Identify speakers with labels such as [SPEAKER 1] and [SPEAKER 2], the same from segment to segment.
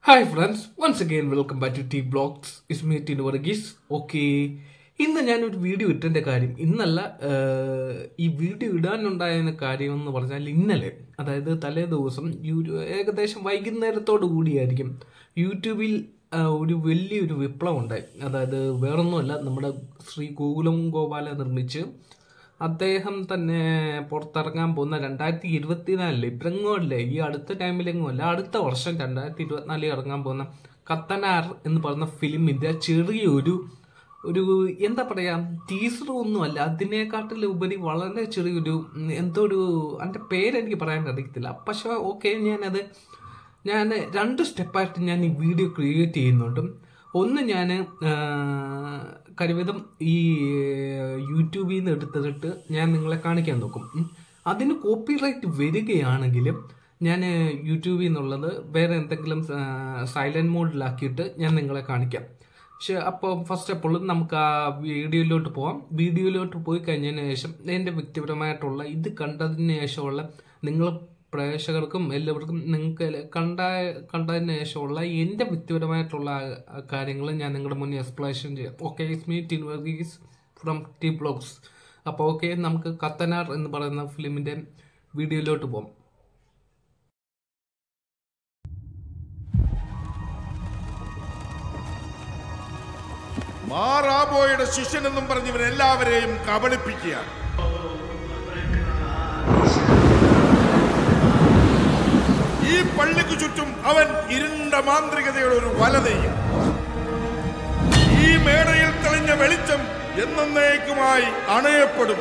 [SPEAKER 1] Hi friends once again welcome back to T blogs is me Tin Varghese okay ഇന്ന് ഞാനൊരു video ഇട്ടതിൻ്റെ കാര്യം ഇന്നല്ല ഏഹ്, ഈ വീഡിയോ ഇടാനുണ്ടായ കാര്യം എന്ന് പറഞ്ഞാൽ ഇന്നലെ അതായത് തലേ ദിവസം യൂ- ഏകദേശം വൈകുന്നേരത്തോടു കൂടിയായിരിക്കും യൂട്യൂബിൽ ആ, ഒരു വലിയൊരു വിപ്ലവം ഉണ്ടായി അതായത് വേറൊന്നുമല്ല നമ്മുടെ ശ്രീ ഗോകുലം ഗോപാല നിർമ്മിച്ച് അദ്ദേഹം തന്നെ പുറത്തിറങ്ങാൻ പോകുന്ന രണ്ടായിരത്തി ഇരുപത്തിനാലില് ഇപ്പഴെങ്ങും അല്ലേ ഈ അടുത്ത ടൈമിലെങ്ങും അല്ല അടുത്ത വർഷം രണ്ടായിരത്തി ഇരുപത്തിനാലിൽ ഇറങ്ങാൻ പോകുന്ന കത്തനാർ എന്ന് പറയുന്ന ഫിലിമിന്റെ ചെറിയൊരു ഒരു എന്താ പറയാ ടീസർ ഒന്നുമല്ല അതിനെക്കാട്ടിൽ ഉപരി വളരെ ചെറിയൊരു ഉം, എന്തോ ഒരു അതിന്റെ പേരെനിക്ക് പറയാൻ അറിയത്തില്ല പക്ഷെ ഓക്കെ ഞാനത് ഞാൻ രണ്ട് സ്റ്റെപ്പായിട്ട് ഞാൻ ഈ വീഡിയോ ക്രിയേറ്റ് ചെയ്യുന്നുണ്ട് ഒന്ന് ഞാൻ കഴിവതും ഈ യൂട്യൂബിൽ നിന്ന് എടുത്തിട്ട് ഞാൻ നിങ്ങളെ കാണിക്കാൻ നോക്കും ഉം. അതിന് കോപ്പിറൈറ്റ് വരികയാണെങ്കിൽ ഞാൻ യൂട്യൂബിൽ നിന്നുള്ളത് വേറെ എന്തെങ്കിലും സൈലന്റ് മോഡിലാക്കിയിട്ട് ഞാൻ നിങ്ങളെ കാണിക്കാം പക്ഷെ അപ്പോൾ ഫസ്റ്റ് അപ്പോൾ നമുക്ക് ആ വീഡിയോയിലോട്ട് പോവാം വീഡിയോയിലോട്ട് പോയി കഴിഞ്ഞതിന് ശേഷം എൻ്റെ വ്യക്തിപരമായിട്ടുള്ള ഇത് കണ്ടതിന് ശേഷമുള്ള നിങ്ങൾ പ്രേക്ഷകർക്കും എല്ലാവർക്കും നിങ്ങൾക്ക് കണ്ട കണ്ടതിന് ശേഷമുള്ള എൻ്റെ വ്യക്തിപരമായിട്ടുള്ള കാര്യങ്ങൾ ഞാൻ നിങ്ങളുടെ മുന്നിൽ എക്സ്പ്ലേഷൻ ചെയ്യാം okay is me Tin Varghese from T blogs അപ്പോൾ ഓക്കെ നമുക്ക് കത്തനാർ എന്ന് പറയുന്ന ഫിലിമിൻ്റെ വീഡിയോയിലോട്ട് പോകാം
[SPEAKER 2] മാറാബോയുടെ ശിഷ്യനെന്നും പറഞ്ഞ് ഇവൻ എല്ലാവരെയും കബളിപ്പിക്കുക ഈ പള്ളിക്ക് ചുറ്റും അവൻ ഇരുണ്ട മാന്ത്രികതയുടെ ഒരു വല നെയ്യും ഈ മേടയിൽ തെളിഞ്ഞ വെളിച്ചം എന്നേക്കുമായി അണയപ്പെടും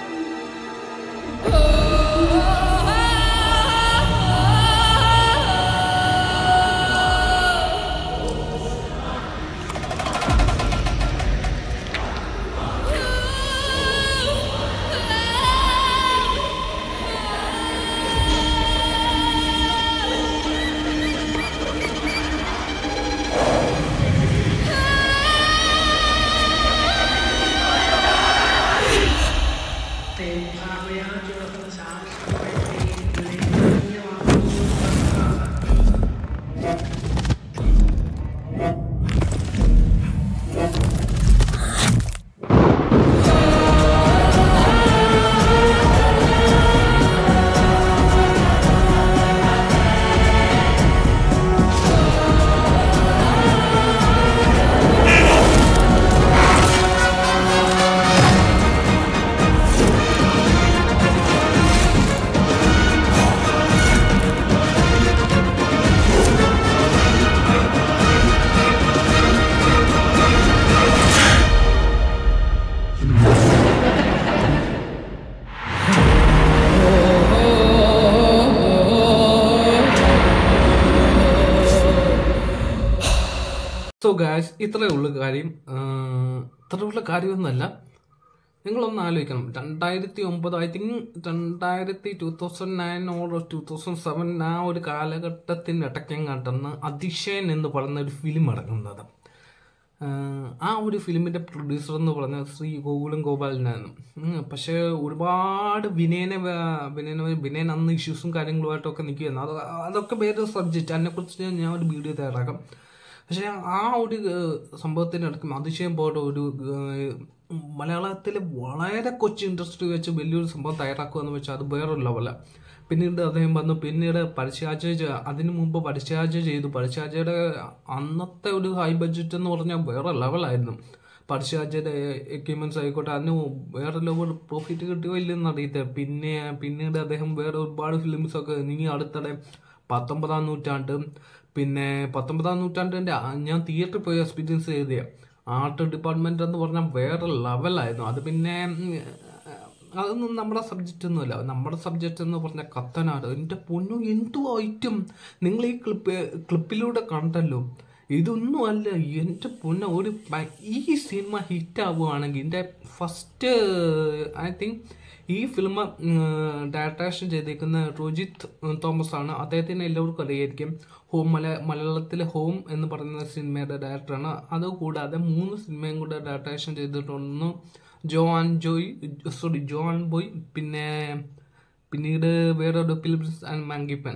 [SPEAKER 1] സോ ഗാസ് ഇത്രയേ ഉള്ളൂ കാര്യം ആഹ് ഇത്രയുള്ള കാര്യമൊന്നുമല്ല നിങ്ങളൊന്ന് ആലോചിക്കണം രണ്ടായിരത്തി ഒമ്പത് ഐ തിങ്ക് രണ്ടായിരത്തി two thousand nine or two thousand seven ആ ഒരു കാലഘട്ടത്തിന് ഇടയ്ക്കെങ്ങാട്ടെന്ന് അതിശയൻ എന്ന് പറയുന്ന ഒരു ഫിലിം ഇറങ്ങുന്നത് ആഹ് ആ ഒരു ഫിലിമിന്റെ പ്രൊഡ്യൂസർ എന്ന് പറഞ്ഞ ശ്രീ ഗോകുലം ഗോപാലനാണ് ഉം, പക്ഷേ ഒരുപാട് വിനയനെ വ- വിനയന വിനയൻ അന്ന് ഇഷ്യൂസും കാര്യങ്ങളുമായിട്ടൊക്കെ നിൽക്കുകയായിരുന്നു അത് അതൊക്കെ വേറെ സബ്ജക്റ്റ് അതിനെക്കുറിച്ച് ഞാൻ ഒരു വീഡിയോ തയ്യാറാക്കാം പക്ഷേ ആ ഒരു ഏഹ്, സംഭവത്തിനിടയ്ക്കും അതിശയം പോലെ ഒരു ഏഹ്, മലയാളത്തിലെ വളരെ കൊച്ചു ഇൻഡസ്ട്രി വെച്ച് വലിയൊരു സംഭവം തയ്യാറാക്കുക എന്ന് വെച്ചാൽ അത് വേറൊരു ലെവലാണ് പിന്നീട് അദ്ദേഹം വന്നു പിന്നീട് പരസ്യാജ അതിനു മുമ്പ് പരസ്യാജ ചെയ്തു പരസ്യാജയുടെ അന്നത്തെ ഒരു ഹൈ ബഡ്ജറ്റ് എന്ന് പറഞ്ഞാൽ വേറെ ലെവലായിരുന്നു പരസ്യാജയുടെ എക്യുപ്മെന്റ്സ് ആയിക്കോട്ടെ അതിന് വേറെ ലെവൽ പ്രോഫിറ്റ് കിട്ടിയോ ഇല്ലെന്ന് അറിയത്തില്ല പിന്നെ പിന്നീട് അദ്ദേഹം വേറെ ഒരുപാട് ഫിലിംസ് ഒക്കെ ഇനി അടുത്തിടെ പത്തൊമ്പതാം നൂറ്റാണ്ട് പിന്നെ പത്തൊമ്പതാം നൂറ്റാണ്ടിന്റെ ആ- ഞാൻ തിയേറ്ററിൽ പോയി എക്സ്പീരിയൻസ് ചെയ്തേ ആർട്ട് ഡിപ്പാർട്ട്മെന്റ് എന്ന് പറഞ്ഞാൽ വേറെ ലെവലായിരുന്നു അത് പിന്നെ ഉം, അതൊന്നും നമ്മുടെ സബ്ജക്റ്റ് ഒന്നുമല്ല നമ്മുടെ സബ്ജക്റ്റ് എന്ന് പറഞ്ഞാൽ കത്തനാട് എൻ്റെ പൊന്നു എന്തു ഐറ്റം നിങ്ങൾ ഈ ക്ലിപ്പ് ക്ലിപ്പിലൂടെ കണ്ടല്ലോ ഇതൊന്നും അല്ല എൻ്റെ പൊന്ന ഒരു ഭ- ഈ സിനിമ ഹിറ്റ് ആവുകയാണെങ്കിൽ എൻ്റെ ഫസ്റ്റ് ഐ തിങ്ക് ഈ ഫിലിം ഡയറക്ടേഷൻ ചെയ്തേക്കുന്ന റുജിത് തോമസ് ആണ് അദ്ദേഹത്തിന് എല്ലാവർക്കും അറിയായിരിക്കും ഹോം മല മലയാളത്തിലെ ഹോം എന്ന് പറയുന്ന സിനിമയുടെ ഡയറക്ടറാണ് അതുകൂടാതെ മൂന്ന് സിനിമയും കൂടെ ഡയറക്ടേഷൻ ചെയ്തിട്ടൊന്ന് John Joy sorry John boy പിന്നെ പിന്നീട് വേറൊരു ഫിലിംസ് ആൻഡ് മാങ്കിപ്പൻ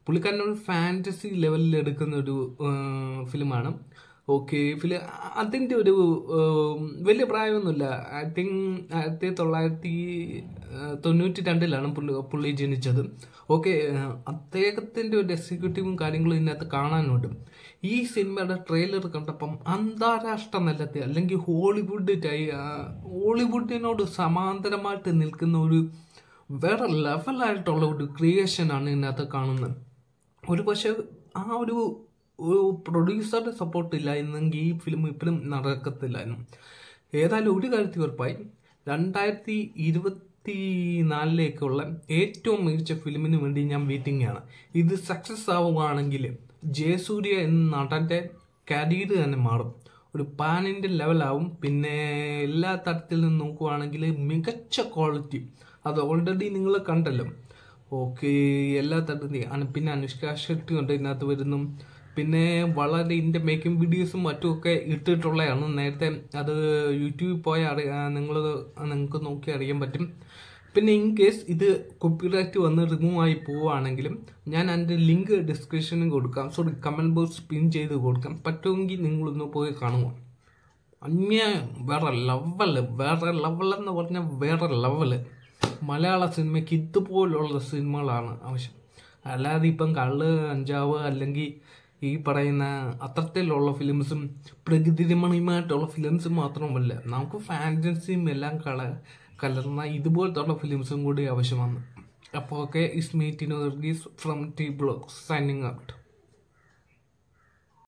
[SPEAKER 1] പുള്ളിക്കാരൻ ഒരു ഫാൻറ്റസി ലെവലിൽ എടുക്കുന്ന ഒരു ഫിലിമാണ് ഓക്കെ ഫിലിം അതിൻ്റെ ഒരു ഉം, വലിയ പ്രായമൊന്നുമില്ല ഐ തിങ്ക് ആയിരത്തി തൊള്ളായിരത്തി ഏഹ്, തൊണ്ണൂറ്റി രണ്ടിലാണ് പുള്ളി പുള്ളി ജനിച്ചത് ഓക്കെ അദ്ദേഹത്തിൻ്റെ ഒരു എക്സിക്യൂട്ടീവും കാര്യങ്ങളും ഇതിനകത്ത് കാണാനുണ്ട് ഈ സിനിമയുടെ ട്രെയിലർ കണ്ടപ്പം അന്താരാഷ്ട്ര നിലത്തിൽ അല്ലെങ്കിൽ ഹോളിവുഡ് ടൈ ആ, ഹോളിവുഡിനോട് സമാന്തരമായിട്ട് നിൽക്കുന്ന ഒരു വേറെ ലെവലായിട്ടുള്ള ഒരു ക്രിയേഷനാണ് ഇതിനകത്ത് കാണുന്നത് ഒരു പക്ഷെ ആ ഒരു ഒരു പ്രൊഡ്യൂസറുടെ സപ്പോർട്ട് ഇല്ലായിരുന്നെങ്കിൽ ഈ ഫിലിം ഇപ്പോഴും നടക്കത്തില്ലായിരുന്നു ഏതായാലും ഒരു കാര്യത്തിൽ ഉറപ്പായി രണ്ടായിരത്തി ഇരുപത്തി നാലിലേക്കുള്ള ഏറ്റവും മികച്ച ഫിലിമിന് വേണ്ടി ഞാൻ വെയിറ്റിംഗ് ആണ് ഇത് സക്സസ് ആവുകയാണെങ്കിൽ ജയസൂര്യ എന്ന നടന്റെ കരിയർ തന്നെ മാറും ഒരു പാൻ ഇന്ത്യൻ ലെവലാവും പിന്നെ എല്ലാ തരത്തിൽ നിന്ന് നോക്കുവാണെങ്കിൽ മികച്ച ക്വാളിറ്റി അത് ഓൾറെഡി നിങ്ങൾ കണ്ടല്ലോ ഓക്കെ എല്ലാ തരത്തിൽ അന- പിന്നെ അനുഷ്ക ഷെട്ടി ഉണ്ട് ഇതിനകത്ത് വരുന്നു പിന്നെ വളരെ ഇതിൻ്റെ മേക്കിംഗ് വീഡിയോസും മറ്റുമൊക്കെ ഇട്ടിട്ടുള്ളതാണ് നേരത്തെ അത് യൂട്യൂബിൽ പോയി അറിയാ നിങ്ങൾ നിങ്ങൾക്ക് നോക്കി അറിയാൻ പറ്റും പിന്നെ ഇൻ കേസ് ഇത് കോപ്പിറൈറ്റ് വന്ന് റിമൂവ് ആയി പോവുകയാണെങ്കിലും ഞാൻ അതിൻ്റെ ലിങ്ക് ഡിസ്ക്രിപ്ഷനിൽ കൊടുക്കാം സോറി കമൻറ്റ് ബോക്സ് പിൻ ചെയ്ത് കൊടുക്കാം പറ്റുമെങ്കിൽ നിങ്ങളൊന്ന് പോയി കാണുക അന്യായം വേറെ ലെവല് വേറെ ലെവലെന്ന് പറഞ്ഞാൽ വേറെ ലെവല് മലയാള സിനിമയ്ക്ക് ഇതുപോലുള്ള സിനിമകളാണ് ആവശ്യം അല്ലാതെ ഇപ്പം കള്ള് അഞ്ചാവ് അല്ലെങ്കിൽ ഈ പറയുന്ന അത്തരത്തിലുള്ള ഫിലിംസും പ്രകൃതിരമണീയമായിട്ടുള്ള ഫിലിംസും മാത്രമല്ല നമുക്ക് ഫാൻറ്റസിയും എല്ലാം കള കലർന്ന ഇതുപോലത്തുള്ള ഫിലിംസും കൂടി ആവശ്യമാണ് അപ്പോൾ okay is me Tino from T blog signing out